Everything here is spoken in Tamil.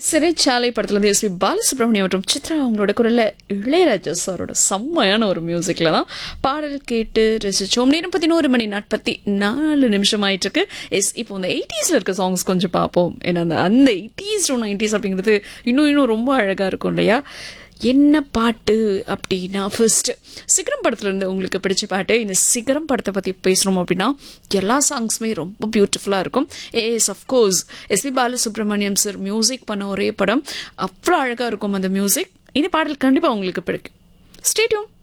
சிறைச்சாலை படத்துல எஸ் பி பாலசுப்ரமணியம் மற்றும் சித்ரா அவங்களோட குரல்ல இளையராஜா சாரோட செம்மையான ஒரு மியூசிக்ல தான் பாடல் கேட்டு ரசிச்சோம் நேரம் பதினோரு மணி நாற்பத்தி நாலு நிமிஷம் ஆயிட்டு இருக்கு எஸ் இப்போ இந்த எயிட்டிஸ்ல இருக்க சாங்ஸ் கொஞ்சம் பார்ப்போம் ஏன்னா அந்த அந்த எயிட்டிஸ் டு நைன்டிஸ் அப்படிங்கிறது இன்னும் இன்னும் ரொம்ப அழகா இருக்கும் இல்லையா என்ன பாட்டு அப்படின்னா ஃபர்ஸ்ட் சிகரம் படத்துல இருந்து உங்களுக்கு பிடிச்ச பாட்டு இந்த சிகரம் படத்தை பத்தி பேசுறோம் அப்படின்னா எல்லா சாங்ஸுமே ரொம்ப பியூட்டிஃபுல்லா இருக்கும் as of course SP Balasubrahmanyam sir music பண்ண ஒரே படம் அவ்வளோ அழகா இருக்கும் அந்த மியூசிக் இந்த பாடல் கண்டிப்பா உங்களுக்கு பிடிக்கும் ஸ்டேடியம்